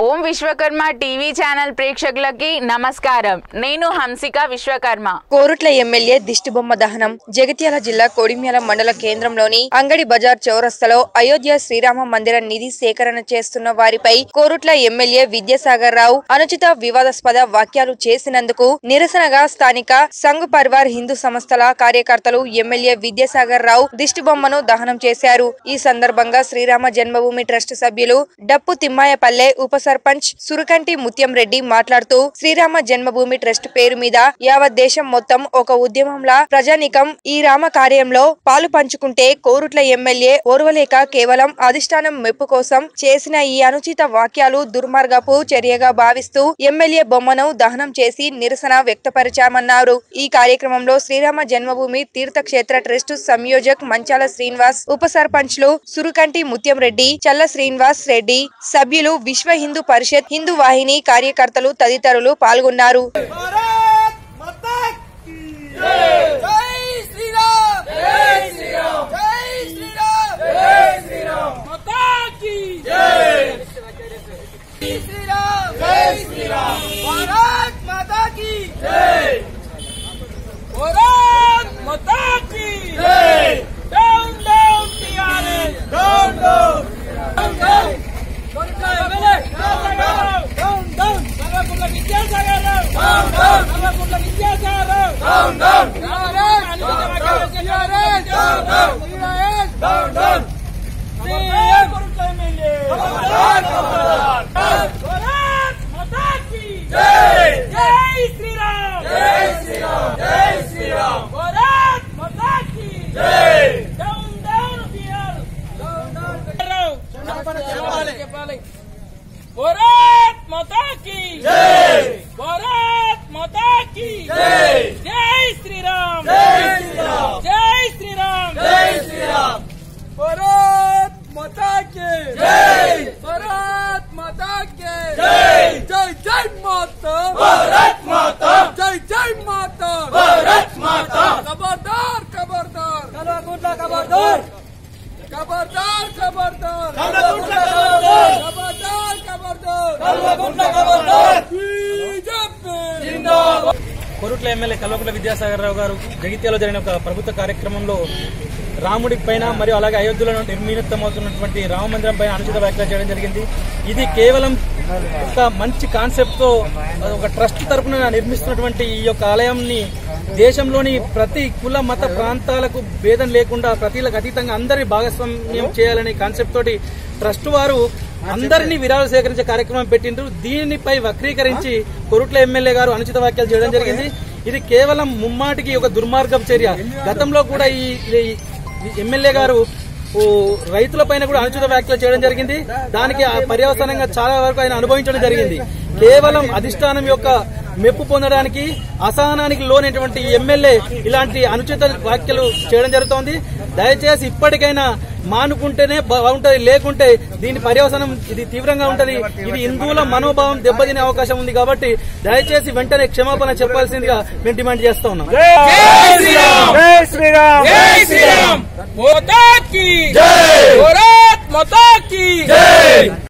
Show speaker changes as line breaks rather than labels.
ఓం Vishwakarma TV channel ప్రేక్షకులకి నమస్కారం నేను హంసిక విశ్వకర్మ
కోరుట్ల ఎమ్మెల్యే దిష్టిబొమ్మ దహనం జగిత్యాల జిల్లా కొడిమ్యాల మండల కేంద్రంలోని అంగడి బజార్ చౌరస్తలో అయోధ్య శ్రీరామ మందిర నిధి సేకరణ చేస్తున్న వారిపై కోరుట్ల ఎమ్మెల్యే విద్యాసాగర్ రావు అనుచిత వివాదాస్పద వ్యాఖ్యలు చేసినందుకు నిరసనగా స్థానిక సంఘ్ పరివార్ హిందూ సంస్థల కార్యకర్తలు ఎమ్మెల్యే విద్యాసాగర్ రావు దిష్టిబొమ్మను దహనం చేశారు ఈ సందర్భంగా శ్రీరామ జన్మభూమి ట్రస్ట్ సభ్యులు డప్పు తిమ్మాయపల్లె ఉప సర్పంచ్ సురకంటి ముత్యం రెడ్డి మాట్లాడుతూ శ్రీరామ జన్మభూమి ట్రస్ట్ పేరు మీద యావత్ దేశం మొత్తం ఒక ఉద్యమంలా ప్రజానికం ఈ రామ కార్యంలో పాలు పంచుకుంటే కోరుట్ల ఎమ్మెల్యే ఓర్వలేక కేవలం అధిష్టానం మెప్పు కోసం చేసిన ఈ అనుచిత వాక్యాలు దుర్మార్గపు చర్యగా భావిస్తూ ఎమ్మెల్యే బొమ్మను దహనం చేసి నిరసన వ్యక్తపరిచామన్నారు ఈ కార్యక్రమంలో శ్రీరామ జన్మభూమి తీర్థక్షేత్ర ట్రస్ట్ సంయోజక్ మంచాల శ్రీనివాస్ ఉప సర్పంచ్లు సురుకంటి ముత్యం రెడ్డి చల్ల శ్రీనివాస్ రెడ్డి సభ్యులు విశ్వ హిందూ పరిషత్ హిందూ వాహిని కార్యకర్తలు తదితరులు పాల్గొన్నారు
भारत माता की जय श्री राम जय श्री राम जय श्री राम जय श्री राम माता की जय श्री राम जय श्री राम भारत माता की जय भारत माता की जय down down TRS down down down down down down సర్వకుల విద్యాసాగర్ డౌన్ డౌన్ సర్వకుల Vidyasagar down down down down CM Korutla MLA జై జై శ్రీరామ్ జై శ్రీరామ్ జై శ్రీరామ్ భారత్ మాతా కీ జై down down BR down down చెప్పాలి చెప్పాలి భారత్ మాతా కీ జై భారత్ మాతా కీ జై జై శ్రీరామ్ జై శ్రీరామ్ జై శ్రీరామ్ జై శ్రీరామ్ భారత్ మాతా కీ జై భారత్ మాతా కీ జై జై జై మాతా భారత్ మాతా జై జై మాతా భారత్ మాతా ఖబర్దార్ ఖబర్దార్ కలగుండ్ల ఖబర్దార్ ఖబర్దార్ ఖబర్దార్ ఖబర్దార్ ఖబర్దార్ ఖబర్దార్ కల్వకుంట్ల ఖబర్దార్ బీజేపీ జిందాబాద్
కొరుట్ల ఎమ్మెల్యే కల్వకుంట్ల విద్యాసాగర్ రావు గారు జగిత్యాలో జరిగిన ఒక ప్రభుత్వ కార్యక్రమంలో రాముడి పైన మరియు అలాగే అయోధ్యలో నిర్మితమవుతున్నటువంటి రామ మందిరం పైన అనుచిత వ్యాఖ్యలు చేయడం జరిగింది ఇది కేవలం ఒక మంచి కాన్సెప్ట్ తో ఒక ట్రస్ట్ తరపున నిర్మిస్తున్నటువంటి ఈ యొక్క ఆలయంని దేశంలోని ప్రతి కుల మత ప్రాంతాలకు భేదం లేకుండా ప్రతిలకు అతీతంగా అందరి భాగస్వామ్యం చేయాలనే కాన్సెప్ట్ తోటి ట్రస్ట్ వారు అందరినీ విరాళాలు సేకరించే కార్యక్రమం పెట్టిండ్రు దీనిపై వక్రీకరించి కొరుట్ల ఎమ్మెల్యే గారు అనుచిత వ్యాఖ్యలు చేయడం జరిగింది ఇది కేవలం ముమ్మాటికి ఒక దుర్మార్గం చర్య గతంలో కూడా ఈ ఈ- ఈ ఎమ్మెల్యే గారు ఓ రైతుల పైన కూడా అనుచిత వ్యాఖ్యలు చేయడం జరిగింది దానికి ఆ పర్యవసానంగా చాలా వరకు ఆయన అనుభవించడం జరిగింది కేవలం అధిష్టానం యొక్క మెప్పు పొందడానికి అసహనానికి లోనైనటువంటి ఈ ఎమ్మెల్యే ఇలాంటి అనుచిత వ్యాఖ్యలు చేయడం జరుగుతోంది దయచేసి ఇప్పటికైనా మానుకుంటేనే బాగుంటది లేకుంటే దీని పర్యవసనం ఇది తీవ్రంగా ఉంటది ఇది హిందువుల మనోభావం దెబ్బతినే అవకాశం ఉంది కాబట్టి దయచేసి వెంటనే క్షమాపణ చెప్పాల్సిందిగా మేము డిమాండ్ చేస్తా ఉన్నాం
జై శ్రీరామ్ జై శ్రీరామ్ మాతా కీ జై భారత్ మాతా కీ జై